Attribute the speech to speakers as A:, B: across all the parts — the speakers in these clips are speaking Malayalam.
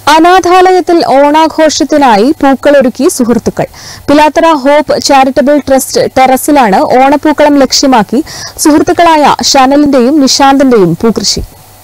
A: അനാഥാലയത്തിൽ ഓണാഘോഷത്തിനായി പൂക്കളൊരുക്കി സുഹൃത്തുക്കൾ പിലാത്തറ ഹോപ്പ് ചാരിറ്റബിൾ ട്രസ്റ്റ് ടെറസിലാണ് ഓണപ്പൂക്കളം ലക്ഷ്യമാക്കി സുഹൃത്തുക്കളായ ഷനലിന്റെയും നിശാന്തിന്റെയും പൂക്കൃഷി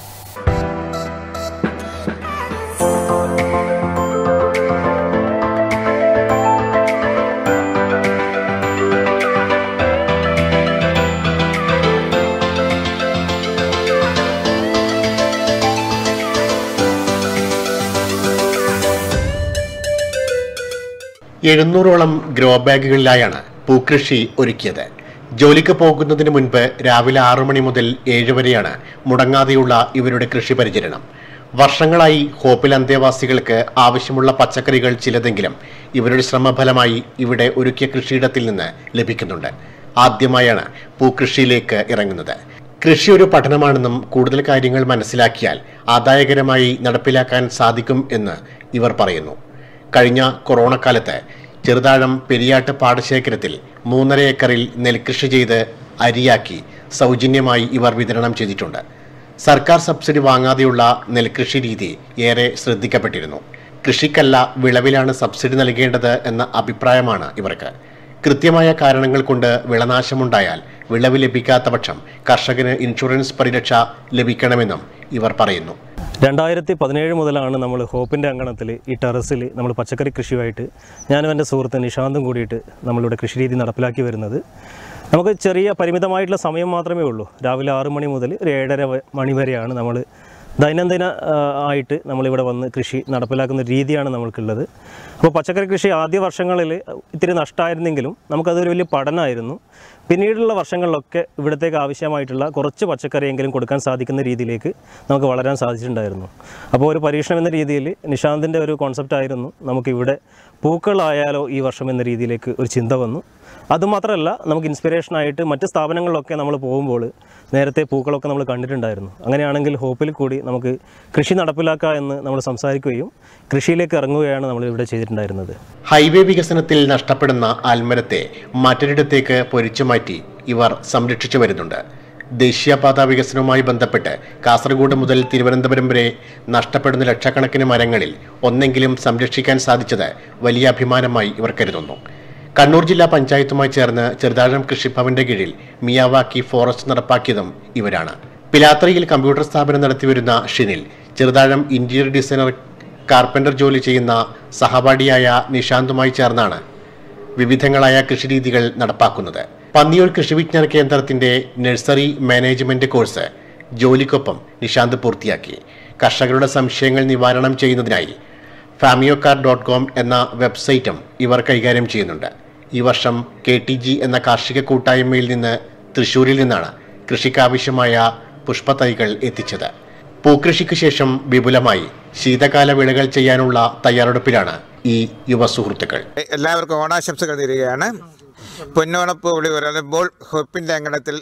B: എഴുന്നൂറോളം ഗ്രോ ബാഗുകളിലായാണ് പൂക്കൃഷി ഒരുക്കിയത് ജോലിക്ക് പോകുന്നതിന് മുൻപ് രാവിലെ ആറു മണി മുതൽ ഏഴ് വരെയാണ് മുടങ്ങാതെയുള്ള ഇവരുടെ കൃഷി പരിചരണം വർഷങ്ങളായി ഹോപ്പിൽ അന്തേവാസികൾക്ക് ആവശ്യമുള്ള പച്ചക്കറികൾ ചിലതെങ്കിലും ഇവരുടെ ശ്രമഫലമായി ഇവിടെ ഒരുക്കിയ കൃഷിയിടത്തിൽ നിന്ന് ലഭിക്കുന്നുണ്ട് ആദ്യമായാണ് പൂക്കൃഷിയിലേക്ക് ഇറങ്ങുന്നത് കൃഷി ഒരു പഠനമാണെന്നും കൂടുതൽ കാര്യങ്ങൾ മനസ്സിലാക്കിയാൽ ആദായകരമായി നടപ്പിലാക്കാൻ സാധിക്കും എന്ന് ഇവർ പറയുന്നു കഴിഞ്ഞ കൊറോണ കാലത്ത് ചെറുതാഴം പെരിയാട്ട് പാടശേഖരത്തിൽ മൂന്നര ഏക്കറിൽ നെൽകൃഷി ചെയ്ത് അരിയാക്കി സൗജന്യമായി ഇവർ വിതരണം ചെയ്തിട്ടുണ്ട് സർക്കാർ സബ്സിഡി വാങ്ങാതെയുള്ള നെൽകൃഷി രീതി ഏറെ ശ്രദ്ധിക്കപ്പെട്ടിരുന്നു കൃഷിക്കല്ല വിളവിലാണ് സബ്സിഡി നൽകേണ്ടത് എന്ന അഭിപ്രായമാണ് ഇവർക്ക് കൃത്യമായ കാരണങ്ങൾ കൊണ്ട് വിളനാശമുണ്ടായാൽ വിളവ് ലഭിക്കാത്ത പക്ഷം കർഷകന് ഇൻഷുറൻസ് പരിരക്ഷ ലഭിക്കണമെന്നും ഇവർ പറയുന്നു
C: രണ്ടായിരത്തി പതിനേഴ് മുതലാണ് നമ്മൾ ഹോപ്പിൻ്റെ അങ്കണത്തിൽ ഈ ടെറസിൽ നമ്മൾ പച്ചക്കറി കൃഷിയുമായിട്ട് ഞാനും എൻ്റെ സുഹൃത്ത് നിഷാന്തും കൂടിയിട്ട് നമ്മളിവിടെ കൃഷി രീതി നടപ്പിലാക്കി വരുന്നത് നമുക്ക് ചെറിയ പരിമിതമായിട്ടുള്ള സമയം മാത്രമേ ഉള്ളൂ രാവിലെ ആറ് മണി മുതൽ ഒരു ഏഴര വ- മണി വരെയാണ് നമ്മൾ ദൈനംദിന ആ, ആയിട്ട് നമ്മളിവിടെ വന്ന് കൃഷി നടപ്പിലാക്കുന്ന രീതിയാണ് നമ്മൾക്കുള്ളത് അപ്പോൾ പച്ചക്കറി കൃഷി ആദ്യ വർഷങ്ങളിൽ ഇത്തിരി നഷ്ടമായിരുന്നെങ്കിലും നമുക്കതൊരു വലിയ പഠനമായിരുന്നു പിന്നീടുള്ള വർഷങ്ങളിലൊക്കെ ഇവിടത്തേക്ക് ആവശ്യമായിട്ടുള്ള കുറച്ച് പച്ചക്കറിയെങ്കിലും കൊടുക്കാൻ സാധിക്കുന്ന രീതിയിലേക്ക് നമുക്ക് വളരാൻ സാധിച്ചിട്ടുണ്ടായിരുന്നു അപ്പോൾ ഒരു പരീക്ഷണം എന്ന രീതിയിൽ നിഷാന്തിൻ്റെ ഒരു കോൺസെപ്റ്റ് ആയിരുന്നു നമുക്കിവിടെ പൂക്കളായാലോ ഈ വർഷം എന്ന രീതിയിലേക്ക് ഒരു ചിന്ത വന്നു അതുമാത്രമല്ല നമുക്ക് ഇൻസ്പിറേഷനായിട്ട് മറ്റ് സ്ഥാപനങ്ങളിലൊക്കെ നമ്മൾ പോകുമ്പോൾ നേരത്തെ പൂക്കളൊക്കെ നമ്മൾ കണ്ടിട്ടുണ്ടായിരുന്നു അങ്ങനെയാണെങ്കിൽ ഹോപ്പിൽ കൂടി നമുക്ക് കൃഷി നടപ്പിലാക്കുക എന്ന് നമ്മൾ സംസാരിക്കുകയും കൃഷിയിലേക്ക് ഇറങ്ങുകയാണ് നമ്മൾ ഇവിടെ ചെയ്തിട്ടുണ്ടായിരുന്നത്
B: ഹൈവേ വികസനത്തിൽ നഷ്ടപ്പെടുന്ന ആൽമരത്തെ മറ്റൊരിടത്തേക്ക് പൊരിച്ചു മാറ്റി ഇവർ സംരക്ഷിച്ചു വരുന്നുണ്ട് ദേശീയപാത വികസനവുമായി ബന്ധപ്പെട്ട് കാസർഗോഡ് മുതൽ തിരുവനന്തപുരം വരെ നഷ്ടപ്പെടുന്ന ലക്ഷക്കണക്കിന് മരങ്ങളിൽ ഒന്നെങ്കിലും സംരക്ഷിക്കാൻ സാധിച്ചത് വലിയ അഭിമാനമായി ഇവർ കരുതുന്നു കണ്ണൂർ ജില്ലാ പഞ്ചായത്തുമായി ചേർന്ന് ചെറുതാഴം കൃഷിഭവന്റെ കീഴിൽ മിയാവാക്കി ഫോറസ്റ്റ് നടപ്പാക്കിയതും ഇവരാണ് പിലാത്രയിൽ കമ്പ്യൂട്ടർ സ്ഥാപനം നടത്തിവരുന്ന Shinil Cheruthazham interior designer carpenter ജോലി ചെയ്യുന്ന സഹപാഠിയായ നിഷാന്തുമായി ചേർന്നാണ് വിവിധങ്ങളായ കൃഷിരീതികൾ നടപ്പാക്കുന്നത് പന്നിയൂർ കൃഷി വിജ്ഞാന കേന്ദ്രത്തിന്റെ നഴ്സറി മാനേജ്മെന്റ് കോഴ്സ് ജോലിക്കൊപ്പം നിഷാന്ത് പൂർത്തിയാക്കി കർഷകരുടെ സംശയങ്ങൾ നിവാരണം ചെയ്യുന്നതിനായി ഫാമിയോക്കാർ ഡോട്ട് കോം എന്ന വെബ്സൈറ്റും ഇവർ കൈകാര്യം ചെയ്യുന്നുണ്ട് ഈ വർഷം കെ ടി ജി എന്ന കാർഷിക കൂട്ടായ്മയിൽ നിന്ന് തൃശൂരിൽ നിന്നാണ് കൃഷിക്കാവശ്യമായ പുഷ്പത്തൈകൾ എത്തിച്ചത് പൂക്കൃഷിക്ക് ശേഷം വിപുലമായി ശീതകാല വിളകൾ ചെയ്യാനുള്ള തയ്യാറെടുപ്പിലാണ് ഈ യുവ സുഹൃത്തുക്കൾ
D: എല്ലാവർക്കും ഓണാശംസകൾ നേരുകയാണ് പൊന്നോണപ്പൂ വിളി വരുമ്പോൾ ഹൊപ്പിൻ്റെ അങ്കണത്തിൽ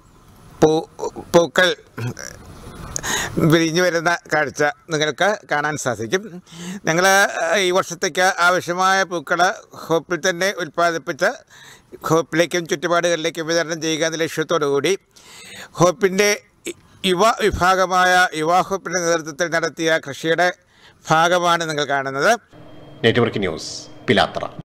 D: പൂ പൂക്കൾ വിരിഞ്ഞു വരുന്ന കാഴ്ച നിങ്ങൾക്ക് കാണാൻ സാധിക്കും ഞങ്ങൾ ഈ വർഷത്തേക്ക് ആവശ്യമായ പൂക്കൾ ഹോപ്പിൽ തന്നെ ഉൽപ്പാദിപ്പിച്ച് ഹോപ്പിലേക്കും ചുറ്റുപാടുകളിലേക്കും വിതരണം ചെയ്യുക എന്ന ലക്ഷ്യത്തോടു കൂടി ഹോപ്പിൻ്റെ യുവ വിഭാഗമായ യുവാ ഹോപ്പിൻ്റെ നേതൃത്വത്തിൽ നടത്തിയ കൃഷിയുടെ ഭാഗമാണ് നിങ്ങൾ കാണുന്നത്
B: നെറ്റ്വർക്ക് ന്യൂസ് പിലാത്തറ